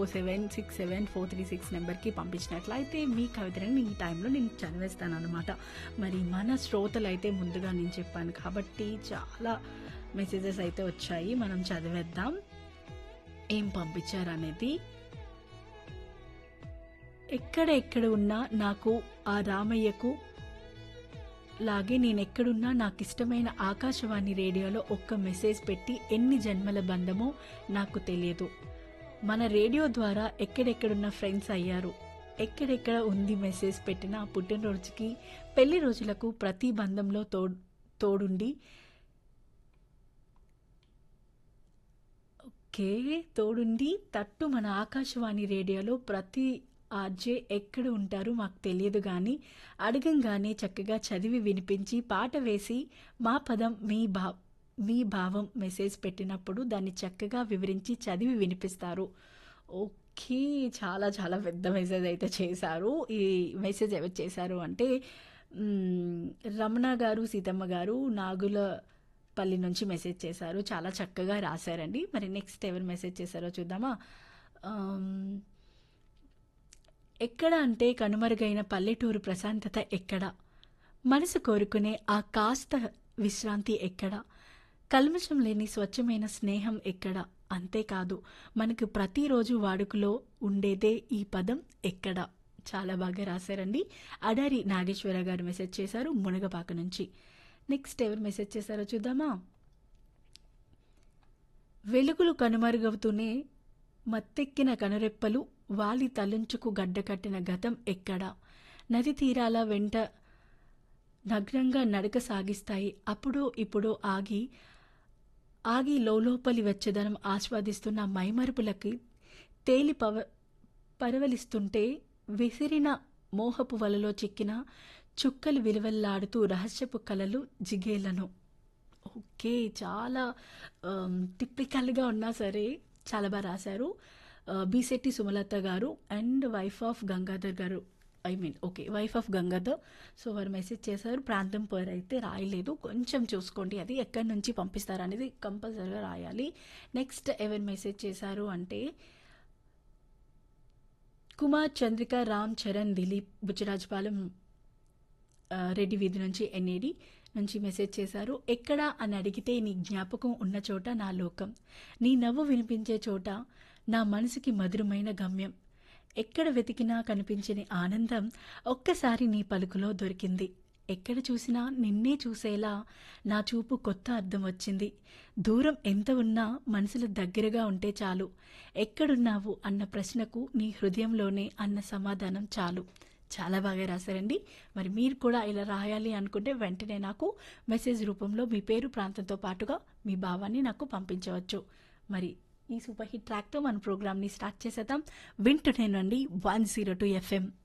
four seven six seven four three six నెంబర్కి పంపించినట్లయితే మీ కవితలను ఈ టైంలో నేను చదివేస్తాను అనమాట మరి మన శ్రోతలు అయితే ముందుగా నేను చెప్పాను కాబట్టి చాలా మెసేజెస్ అయితే వచ్చాయి మనం చదివేద్దాం ఏం పంపించారు అనేది ఎక్కడ ఎక్కడ ఉన్నా నాకు ఆ రామయ్యకు లాగే నేను ఎక్కడున్నా నాకు ఇష్టమైన ఆకాశవాణి రేడియోలో ఒక్క మెసేజ్ పెట్టి ఎన్ని జన్మల బంధమో నాకు తెలియదు మన రేడియో ద్వారా ఎక్కడెక్కడున్న ఫ్రెండ్స్ అయ్యారు ఎక్కడెక్కడ ఉంది మెసేజ్ పెట్టిన పుట్టినరోజుకి పెళ్లి రోజులకు ప్రతి బంధంలో తోడు తోడుండి ఓకే తోడుండి తట్టు మన ఆకాశవాణి రేడియోలో ప్రతి ఆర్జే ఎక్కడ ఉంటారు మాకు తెలియదు కానీ అడగంగానే చక్కగా చదివి వినిపించి పాట వేసి మా పదం మీ భా మీ భావం మెసేజ్ పెట్టినప్పుడు దాన్ని చక్కగా వివరించి చదివి వినిపిస్తారు ఓకే చాలా చాలా పెద్ద మెసేజ్ అయితే చేశారు ఈ మెసేజ్ ఎవరు చేశారు అంటే మ్, రమణ గారు సీతమ్మ గారు నాగుల పల్లి నుంచి మెసేజ్ చేశారు చాలా చక్కగా రాశారండి మరి నెక్స్ట్ ఎవరు మెసేజ్ చేశారో చూద్దామా ఆమ్, ఎక్కడ అంటే కనుమరుగైన పల్లెటూరు ప్రశాంతత ఎక్కడ మనసు కోరుకునే ఆ కాస్త విశ్రాంతి ఎక్కడ కల్మషం లేని స్వచ్ఛమైన స్నేహం ఎక్కడ అంతేకాదు మనకు ప్రతిరోజు వాడుకలో ఉండేదే ఈ పదం ఎక్కడ చాలా బాగా రాశారండి అడారి నాగేశ్వర గారు మెసేజ్ చేశారు మునగపాక నుంచి నెక్స్ట్ ఎవరు మెసేజ్ చేశారో చూద్దామా వెలుగులు కనుమరుగవుతూనే మత్తెక్కిన కనురెప్పలు వాలి తలంచుకు గడ్డకట్టిన గతం ఎక్కడ నది తీరాల వెంట నగ్నంగా నడక సాగిస్తాయి అప్పుడో ఇప్పుడో ఆగి ఆగి లోలోపలి వెచ్చదనం ఆస్వాదిస్తున్న మైమరుపులకి తేలి పవ పరవలిస్తుంటే విసిరిన మోహపు వలలో చిక్కిన చుక్కలు విలువల్లాడుతూ రహస్యపు కలలు జిగేలను ఓకే చాలా టిపికల్గా ఉన్నా సరే చాలా బాగా రాశారు బీసెట్టి సుమలత గారు అండ్ వైఫ్ ఆఫ్ గంగాధర్ గారు I mean okay wife of Gangadhar so వారు మెసేజ్ చేశారు ప్రాంతం పేరు అయితే రాయలేదు కొంచెం చూసుకోండి అది ఎక్కడి నుంచి పంపిస్తారు అనేది కంపల్సరీగా రాయాలి నెక్స్ట్ ఎవరు మెసేజ్ చేశారు అంటే కుమార్ చంద్రిక రామ్ చరణ్ దిలీప్ బుచ్చరాజపాలెం ఆ, రెడ్డి వీధి నుంచి ఎన్ఏడి నుంచి మెసేజ్ చేశారు ఎక్కడ అని అడిగితే నీ జ్ఞాపకం ఉన్న చోట నా లోకం నీ నవ్వు వినిపించే చోట నా మనసుకి మధురమైన గమ్యం ఎక్కడ వెతికినా కనిపించని ఆనందం ఒక్కసారి నీ పలుకులో దొరికింది ఎక్కడ చూసినా నిన్నే చూసేలా నా చూపు కొత్త అర్థం వచ్చింది దూరం ఎంత ఉన్నా మనసులు దగ్గరగా ఉంటే చాలు ఎక్కడున్నావు అన్న ప్రశ్నకు నీ హృదయంలోనే అన్న సమాధానం చాలు చాలా బాగా రాశారండి మరి మీరు కూడా ఇలా రాయాలి అనుకుంటే వెంటనే నాకు మెసేజ్ రూపంలో మీ పేరు ప్రాంతంతో పాటుగా మీ భావాన్ని నాకు పంపించవచ్చు మరి ఈ సూపర్ హిట్ ట్రాక్తో మన ప్రోగ్రామ్ని స్టార్ట్ చేసేద్దాం వింటున్నానండి వన్ జీరో టూ ఎఫ్ఎం